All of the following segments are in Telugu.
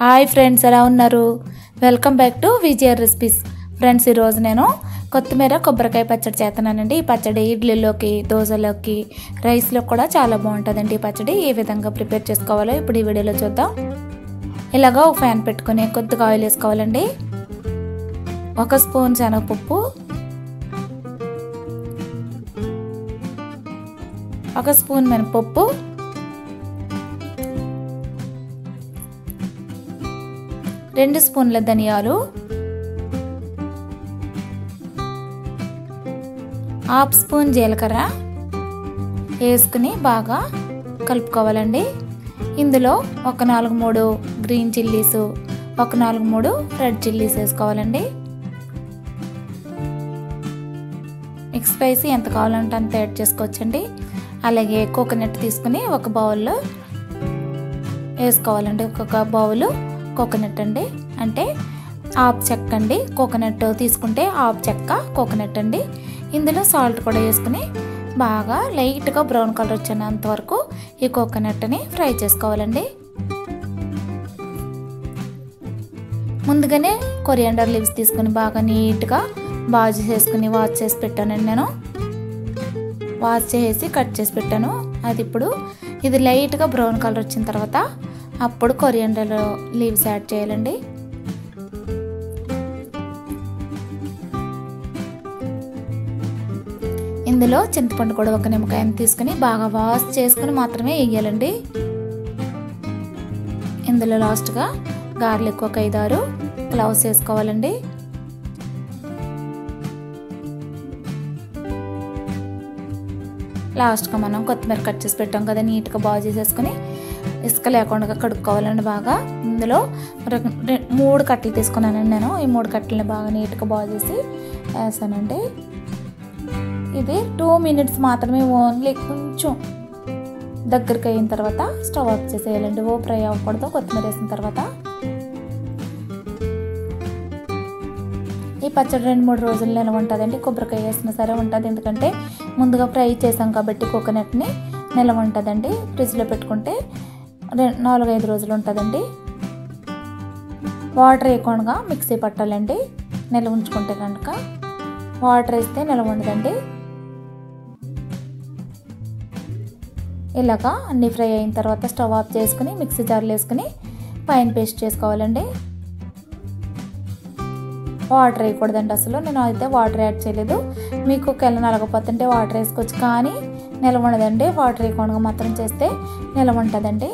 హాయ్ ఫ్రెండ్స్ ఎలా ఉన్నారు వెల్కమ్ బ్యాక్ టు విజయర్ రెసిపీస్ ఫ్రెండ్స్ ఈరోజు నేను కొత్తిమీర కొబ్బరికాయ పచ్చడి చేస్తున్నానండి ఈ పచ్చడి ఇడ్లీలోకి దోశలోకి రైస్లో కూడా చాలా బాగుంటుందండి ఈ పచ్చడి ఏ విధంగా ప్రిపేర్ చేసుకోవాలో ఇప్పుడు ఈ వీడియోలో చూద్దాం ఇలాగా ఒక ఫ్యాన్ పెట్టుకొని కొద్దిగా ఆయిల్ వేసుకోవాలండి ఒక స్పూన్ శనగపప్పు ఒక స్పూన్ మినపప్పు రెండు స్పూన్ల ధనియాలు హాఫ్ స్పూన్ జీలకర్ర వేసుకుని బాగా కలుపుకోవాలండి ఇందులో ఒక నాలుగు మూడు గ్రీన్ చిల్లీస్ ఒక నాలుగు మూడు రెడ్ చిల్లీస్ వేసుకోవాలండి మిక్స్ స్పైసీ ఎంత కావాలంటే అంత యాడ్ చేసుకోవచ్చండి అలాగే కోకోనట్ తీసుకుని ఒక బౌల్లో వేసుకోవాలండి ఒక్కొక్క బౌలు కోకోనట్ అండి అంటే ఆప్ చెక్క అండి కోకోనట్ తీసుకుంటే ఆప్ చెక్క కోకోనట్ అండి ఇందులో సాల్ట్ కూడా వేసుకుని బాగా లైట్గా బ్రౌన్ కలర్ వచ్చినంత వరకు ఈ కోకోనట్ని ఫ్రై చేసుకోవాలండి ముందుగానే కొరియాండర్ లీవ్స్ తీసుకుని బాగా నీట్గా బాజ్ చేసుకుని వాష్ చేసి పెట్టానండి నేను వాష్ చేసి కట్ చేసి పెట్టాను అది ఇప్పుడు ఇది లైట్గా బ్రౌన్ కలర్ వచ్చిన తర్వాత అప్పుడు కొరియండర్ లీవ్స్ యాడ్ చేయాలండి ఇందులో చింతపండు కూడా ఒక నిమ్మకాయని తీసుకుని బాగా వాష్ చేసుకుని మాత్రమే వేయాలండి ఇందులో లాస్ట్గా గార్లిక్ ఒక ఐదారు క్లౌస్ వేసుకోవాలండి లాస్ట్గా మనం కొత్తిమీర కట్ చేసి పెట్టాం కదా నీట్గా బాగా చేసేసుకొని ఇసుక లేకుండా కడుక్కోవాలండి బాగా ఇందులో మూడు కట్టలు తీసుకున్నానండి నేను ఈ మూడు కట్టలని బాగా నీట్గా బాగా చేసి వేసానండి ఇది టూ మినిట్స్ మాత్రమే ఓన్లీ కొంచెం దగ్గరికి అయిన తర్వాత స్టవ్ ఆఫ్ చేసేయాలండి ఓ ఫ్రై అవ్వకూడదు కొత్తిమీర వేసిన తర్వాత ఈ పచ్చడి రెండు మూడు రోజులు నిల్వ ఉంటుందండి కొబ్బరికాయ వేసినా సరే ఉంటుంది ఎందుకంటే ముందుగా ఫ్రై చేసాం కాబట్టి కోకోనట్ని నిల్వ ఉంటుందండి ఫ్రిడ్జ్లో పెట్టుకుంటే నాలుగైదు రోజులు ఉంటుందండి వాటర్ వేయకుండా మిక్సీ పట్టాలండి నిల్వ ఉంచుకుంటే కనుక వాటర్ వేస్తే నిల్వ ఉండదండి ఇలాగా అన్ని ఫ్రై అయిన తర్వాత స్టవ్ ఆఫ్ చేసుకుని మిక్సీ జార్లు వేసుకుని పైన పేస్ట్ చేసుకోవాలండి వాటర్ వేయకూడదండి అసలు నేను అయితే వాటర్ యాడ్ చేయలేదు మీకు ఒకవేళ నలగపోతుంటే వాటర్ వేసుకోవచ్చు కానీ నిలవ ఉండదండి వాటర్ వేయకుండా మాత్రం చేస్తే నిలవ ఉంటుందండి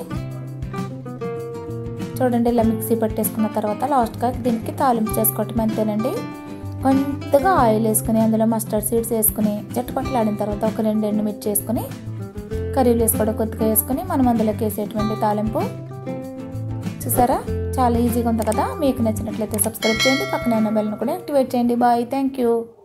చూడండి ఇలా మిక్సీ పట్టేసుకున్న తర్వాత లాస్ట్గా దీనికి తాలింపు చేసుకోవటం అంతేనండి కొంతగా ఆయిల్ వేసుకుని అందులో మస్టర్డ్ సీడ్స్ వేసుకుని జట్టుపట్లాడిన తర్వాత ఒక రెండు ఎండుమిర్చి వేసుకుని కర్రీలు వేసుకోవడం కొద్దిగా వేసుకుని మనం అందులోకి వేసేటువంటి తాలింపు చూసారా చాలా ఈజీగా ఉంది కదా మీకు నచ్చినట్లయితే సబ్స్క్రైబ్ చేయండి పక్కన ఉన్న బెల్ని కూడా యాక్టివేట్ చేయండి బాయ్ థ్యాంక్ యూ